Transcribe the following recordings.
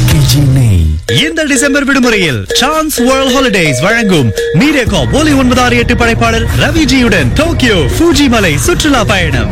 RKG நெய் இந்த December விடுமுறையில் சான்ஸ் வேர்ல்ட் ஹாலிடேஸ் வழங்கும் மீடியாகா ஒலி ஒன்பதாறு எட்டு படைப்பாளர் ரவிஜியுடன் டோக்கியோ ஃபூஜி மலை சுற்றுலா பயணம்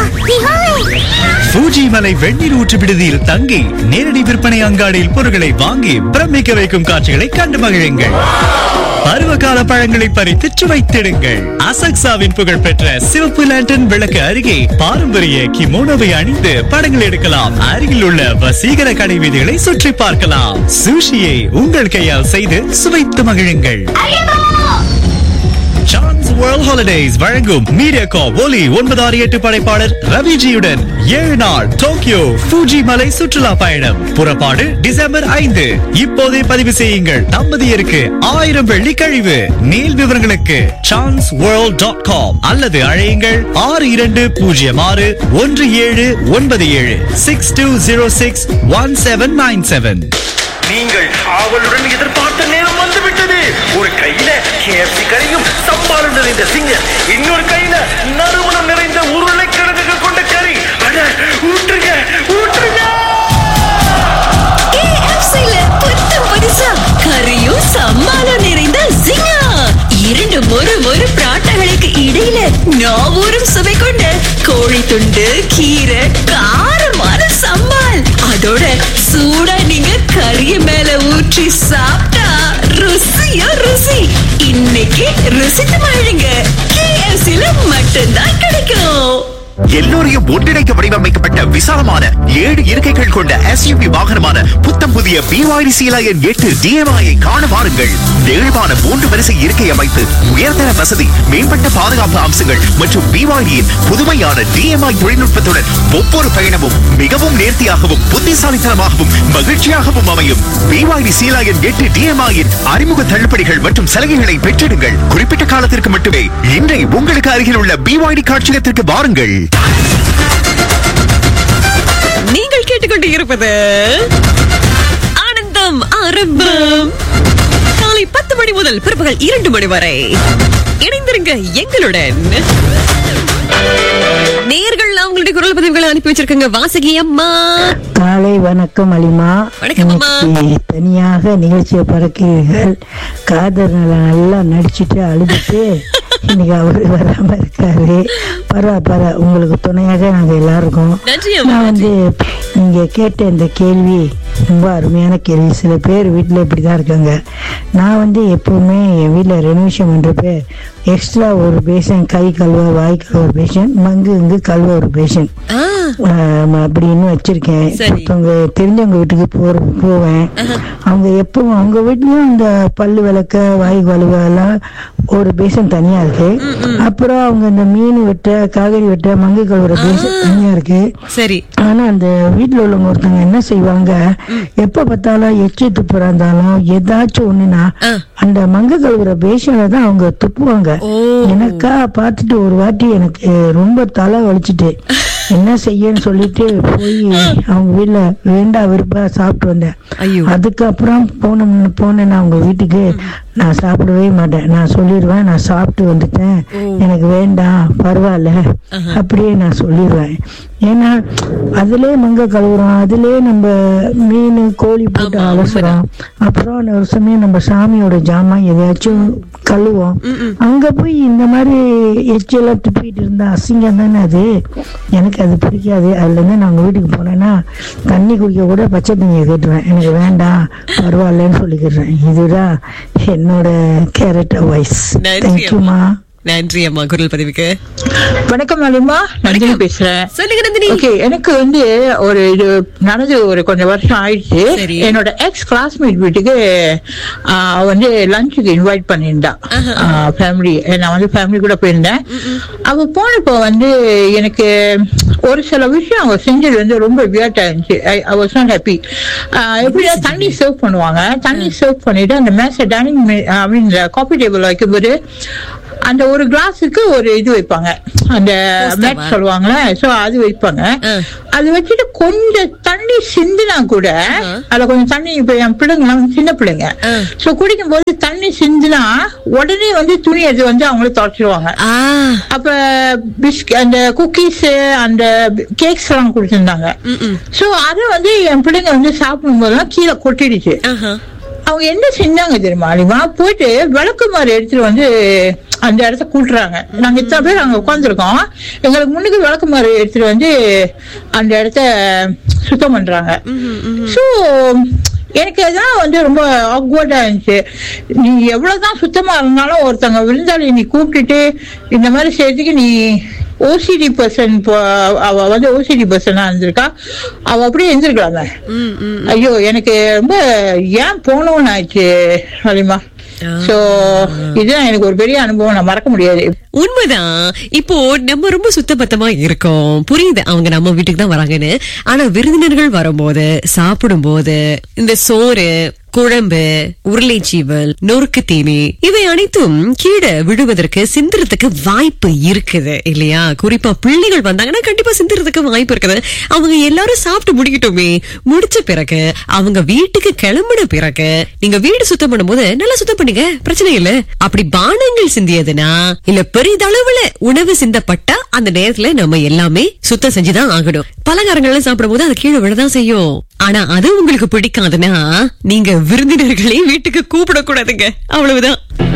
ஃபூஜி மலை வெந்நீர் ஊற்று விடுதியில் தங்கி நேரடி விற்பனை அங்காடியில் பொருட்களை வாங்கி பிரமிக்க வைக்கும் காட்சிகளை கண்டு மகிழுங்கள் பருவகால பழங்களை பறித்து சுவைத்திடுங்கள் அசக்சாவின் புகழ்பெற்ற சிவப்பு லேண்டன் விளக்கு அருகே பாரம்பரிய கிமோனோவை அணிந்து படங்கள் எடுக்கலாம் அருகில் உள்ள வசீகர கடை வீதிகளை சுற்றி பார்க்கலாம் சுஷியை உங்கள் கையால் செய்து சுவைத்து மகிழுங்கள் சான்ஸ் வேர்ல்ட் ஹாலிடேஸ் வழங்கும் மீடியாகா ஒலி ஒன்பதாறு எட்டு படைப்பாளர் ரவிஜியுடன் ஏழு நாள் டோக்கியோ ஃபூஜி மலை சுற்றுலா பயணம் புறப்பாடு டிசம்பர் ஐந்து இப்போதே பதிவு செய்யுங்கள் தம்பதியருக்கு ஆயிரம் வெள்ளி கழிவு மேல் விவரங்களுக்கு சான்ஸ் வேர்ல்ட் டாட் காம் அல்லது அழையுங்கள் ஆறு இரண்டு பூஜ்ஜியம் ஆறு ஒன்று ஏழு ஒன்பது ஏழு six two zero six one seven nine seven நீங்கள் ஆவலுடன் எதிர்பார்த்த நேரம் வந்துவிட்டது ஒரு கையில கேஎஃப்சி கறியும் சம்பாலும் நிறைந்த சிங்கம் இன்னொரு கையில நறுமணம் நிறைந்த உருளைக்கிழங்குகள் கொண்ட கறி அட ஊற்றுங்க ஊற்றுங்க KFC-ல புத்தம் புதுசா கறியும் சம்மாலும் நிறைந்த ஜிங்கா இரண்டு மொறு மொறு பிராட்டங்களுக்கு இடையில நாவூரும் சுவை கொண்ட கோழி துண்டு கீரை காரமான சம்பால் அதோட சூடா நீங்க கறிய மேல ஊற்றி சாப்பிட்டா ருசியோ ருசி இன்னைக்கு ருசித்து மகிழுங்க KFC-ல மட்டும்தான் கிடைக்கும் எல்லோரையும் ஒன்றிணைக்க வடிவமைக்கப்பட்ட விசாலமான ஏழு இருக்கைகள் கொண்ட எஸ்யூவி வாகனமான புத்தம் புதிய பிவாய்டி சீலாயன் எட்டு டிஎம்ஐ காண வாருங்கள் நெகிழ்வான மூன்று வரிசை இருக்கை அமைப்பு உயர்தர வசதி மேம்பட்ட பாதுகாப்பு அம்சங்கள் மற்றும் பிவாய்டியின் புதுமையான டிஎம்ஐ தொழில்நுட்பத்துடன் ஒவ்வொரு பயணமும் மிகவும் நேர்த்தியாகவும் புத்திசாலித்தனமாகவும் மகிழ்ச்சியாகவும் அமையும் பிவாய்டி சீலாயன் எட்டு டிஎம்ஐயின் அறிமுக தள்ளுபடிகள் மற்றும் சலுகைகளை பெற்றிடுங்கள் குறிப்பிட்ட காலத்திற்கு மட்டுமே இன்றை உங்களுக்கு அருகில் உள்ள பிவாய்டி காட்சியகத்திற்கு வாருங்கள் நீங்கள் கேட்டுக்கொண்டு இருப்பது ஆனந்தம் ஆரம்பம் காலை பத்து மணி முதல் பிற்பகல் இரண்டு மணி வரை இணைந்திருங்க எங்களுடன் நேர்கள் அவங்களுடைய குரல் பதிவுகளை அனுப்பி வச்சிருக்கங்க வாசகி அம்மா காலை வணக்கம் அலிமா வணக்கம் அம்மா. இன்னைக்கு தனியாக நிகழ்ச்சியை பறக்கிறீர்கள் காதர் நல்லா நல்லா நடிச்சிட்டு அழுதுட்டு இன்னைக்கு அவரு வராம இருக்காரு பரவா பரவா உங்களுக்கு துணையாக நாங்க எல்லாரும் இருக்கோம் நன்றி அம்மா, நான் வந்து நீங்க கேட்ட இந்த கேள்வி ரொம்ப அருமையான கேள்வி சில பேர் வீட்டுல இப்படிதான் இருக்காங்க நான் வந்து எப்பவுமே என் வீட்டுல ரெனோவேஷன் பண்றப்ப எக்ஸ்ட்ரா ஒரு பேஷன் கை கழுவ வாய் கழுவ ஒரு பேஷன் மங்கு இங்கு கழுவ ஒரு பேஷன் ஆ, ஆஹ் அப்படின்னு வச்சிருக்கேன் சரி. ஒருத்தவங்க தெரிஞ்சவங்க வீட்டுக்கு போற போவேன் அவங்க எப்பவும் அவங்க வீட்லயும் இந்த பல்லு விளக்க வாய் கழுவ எல்லாம் ஒரு பேசன் தனியா இருக்கு அப்புறம் அவங்க இந்த மீன் வெட்ட காய்கறி வெட்ட மங்கை கழுவுற பேசன் தனியா இருக்கு சரி ஆனா அந்த வீட்டுல உள்ளவங்க ஒருத்தவங்க என்ன செய்வாங்க எப்ப பார்த்தாலும் எச்சி துப்புறா இருந்தாலும் ஏதாச்சும் ஒண்ணுனா ஆ. அந்த மங்க கழுவுற பேஷனை தான் அவங்க துப்புவாங்க ஓ. எனக்கா பார்த்துட்டு ஒரு வாட்டி எனக்கு ரொம்ப தலை வலிச்சுட்டு என்ன செய்யன்னு சொல்லிட்டு போய் அவங்க வீட்டுல வேண்டா விருப்பா சாப்பிட்டு வந்தேன் ஐயோ. அதுக்கப்புறம் போன போனேன் அவங்க வீட்டுக்கு நான் சாப்பிடவே மாட்டேன் நான் சொல்லிடுவேன் நான் சாப்பிட்டு வந்துட்டேன் எனக்கு வேண்டாம் பரவாயில்ல அப்படியே நான் சொல்லிடுவேன் ஏன்னா அதுலயே மங்க கழுவுறோம் அதுலயே நம்ம மீன் கோழி போட்டு அலசுறோம் அப்புறம் ஒரு சமயம் நம்ம சாமியோட ஜாமான் எதையாச்சும் கழுவோம் அங்க போய் இந்த மாதிரி எச்செல்லாம் துப்பிட்டு இருந்தா அசிங்கம் தானே அது எனக்கு அது பிடிக்காது அதுல இருந்து நான் உங்க வீட்டுக்கு போனேன்னா தண்ணி குடிக்க கூட பச்சை தண்ணியை கேட்டுருவேன் எனக்கு வேண்டாம் பரவாயில்லன்னு சொல்லிக்கிறேன் இதுதான் என்னோட கேரக்டர் வாய்ஸ் நன்றி தேங்க்யூமா நன்றி அம்மா குரல் பதிவுக்கு வணக்கம் அலிமா நந்தினி பேசுறேன் சொல்லுங்க நந்தினி ஓகே எனக்கு வந்து ஒரு இது நடந்து ஒரு கொஞ்சம் வருஷம் ஆயிடுச்சு சரி. என்னோட எக்ஸ் கிளாஸ்மேட் வீட்டுக்கு ஆ, அவ வந்து லஞ்சுக்கு இன்வைட் பண்ணியிருந்தா ஃபேமிலி நான் வந்து ஃபேமிலி கூட போயிருந்தேன் அவ போனப்போ வந்து எனக்கு ஒரு சில விஷயம் அவ செஞ்சது வந்து ரொம்ப வியர்ட்டா இருந்துச்சு ஐ வாஸ் நாட் ஹாப்பி எப்படியா தண்ணி சர்வ் பண்ணுவாங்க தண்ணி சர்வ் பண்ணிட்டு அந்த மேச dining I mean coffee table வைக்கும்போது அந்த ஒரு கிளாஸுக்கு ஒரு இது வைப்பாங்க அந்த Poster மேட் வா? சொல்லுவாங்களே சோ அது வைப்பாங்க ஆ. அது வச்சுட்டு கொஞ்சம் தண்ணி சிந்தினா கூட அதுல கொஞ்சம் தண்ணி இப்ப என் பிள்ளைங்க வந்து சின்ன பிள்ளைங்க ஆ. சோ குடிக்கும் போது தண்ணி சிந்தினா உடனே வந்து துணி எடுத்து வந்து அவங்களே தொடச்சிருவாங்க ஆ அப்ப பிஸ்க் அந்த குக்கீஸ் அந்த கேக்ஸ் எல்லாம் கொடுத்திருந்தாங்க சோ அது வந்து என் பிள்ளைங்க வந்து சாப்பிடும் போதெல்லாம் கீழே கொட்டிடுச்சு ஆஹா. அவங்க என்ன செஞ்சாங்க தெரியுமா அலிமா போயிட்டு விளக்கு மாதிரி எடுத்துட்டு வந்து அந்த இடத்த கூட்டுறாங்க நாங்க இத்தனை பேர் அங்க உட்காந்துருக்கோம் எங்களுக்கு முன்னுக்கு விளக்கு மாதிரி எடுத்துட்டு வந்து அந்த இடத்த சுத்தம் பண்றாங்க சோ எனக்கு அதெல்லாம் வந்து ரொம்ப ஆக்வர்டா இருந்துச்சு நீ எவ்வளவுதான் சுத்தமா இருந்தாலும் ஒருத்தங்க விருந்தாளி நீ கூப்பிட்டுட்டு இந்த மாதிரி செய்யறதுக்கு நீ ஓசிடி பர்சன் அவ வந்து ஓசிடி பர்சனா இருந்திருக்கா அவ அப்படியே இருந்திருக்கலாமே ஐயோ எனக்கு ரொம்ப ஏன் போனோம்னு ஆயிடுச்சு ஹலிமா சோ இதுதான் எனக்கு ஒரு பெரிய அனுபவம் நான் மறக்க முடியாது உண்மைதான் இப்போ நம்ம ரொம்ப சுத்தபத்தமா இருக்கோம் புரியுது அவங்க நம்ம வீட்டுக்கு தான் வராங்கன்னு ஆனா விருந்தினர்கள் வரும்போது சாப்பிடும் போது இந்த சோறு குழம்பு உருளைச்சீவல் நொறுக்கு தீனி இவை அனைத்தும் கீழே விழுவதற்கு சிந்துறதுக்கு வாய்ப்பு இருக்குது இல்லையா குறிப்பா பிள்ளைகள் வந்தாங்கன்னா கண்டிப்பா சிந்துறதுக்கு வாய்ப்பு இருக்குது அவங்க எல்லாரும் சாப்பிட்டு முடிக்கட்டுமே முடிச்ச பிறகு அவங்க வீட்டுக்கு கிளம்பின பிறகு நீங்க வீடு சுத்தம் பண்ணும்போது நல்லா சுத்தம் பண்ணுங்க பிரச்சனை இல்ல அப்படி பானங்கள் சிந்தியதுன்னா இல்ல பெரிதளவுல உணவு சிந்தப்பட்டா அந்த நேரத்துல நம்ம எல்லாமே சுத்தம் செஞ்சுதான் ஆகணும் பலகாரங்கள் எல்லாம் சாப்பிடும் போது அது கீழே விழதான் செய்யும் ஆனா அது உங்களுக்கு பிடிக்காதுன்னா நீங்க விருந்தினர்களை வீட்டுக்கு கூப்பிடக்கூடாதுங்க அவ்வளவுதான்